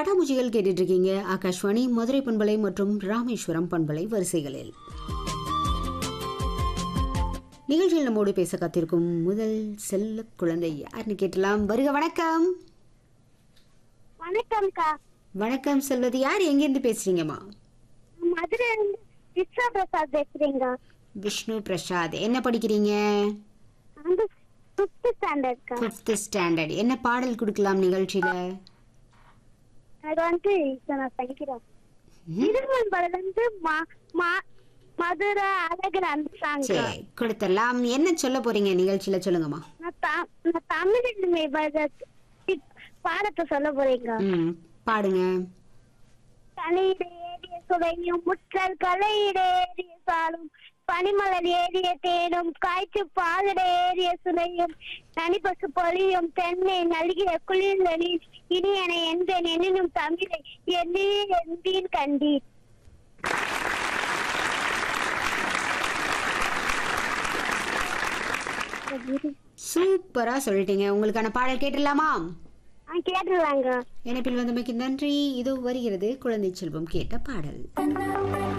பட்டாம்பூச்சிகள் கேட்டுட்டு இருக்கீங்க ஆகாஷ்வாணி மதுரை பண்பலை மற்றும் ராமேஸ்வரம் பண்பலை வரிசைகளில் நிகழ்ச்சியில் நம்மோடு பேச காத்திருக்கும் முதல் செல்ல குழந்தை யாருன்னு கேட்டலாம் வருக வணக்கம் வணக்கம்க்கா வணக்கம் செல்வது யார் எங்கேருந்து பேசுறீங்கம்மா மதுரை இருந்து விஸ்வா பிரசாத் பேசுறீங்க விஷ்ணு பிரசாத் என்ன படிக்கிறீங்க வந்து ஃபிஃப்த் ஸ்டாண்டர்ட்க்கா ஃபிஃப்த் ஸ்டாண்டர்ட் என்ன பாடல் கொடுக்கலாம் நிகழ்ச்சியில அது வந்து இப்ப நான் படிக்கிறேன் இருமன் படம் வந்து ம- ம- மதுரை அழகர் அந்த சாங் சரி கொடுத்துடலாம் என்ன சொல்ல போறீங்க நிகழ்ச்சியில சொல்லுங்கம்மா நான் த- நான் தமிழ் பாடத்தை சொல்ல போறீங்க ம் பாடுங்க தலையிட ஏறிய சுவையும் முற்றல் கலையிட ஏறிய சாலும் பனிமலர் ஏறிய தேனும் காய்ச்சி பாலிட ஏறிய சுனையும் நனிபசு பொலியும் தென்னை நல்கிய குளிர்நலி இனியனை எந்த எனினும் தமிழை எண்ணியே எந்தீன் கண்டீர் சூப்பரா சொல்லிட்டீங்க உங்களுக்கான பாடல் கேட்டுடலாமா ஆ கேட்டுருவாங்க இணைப்பில் வந்தமைக்கு நன்றி இதோ வருகிறது குழந்தை செல்வம் கேட்ட பாடல்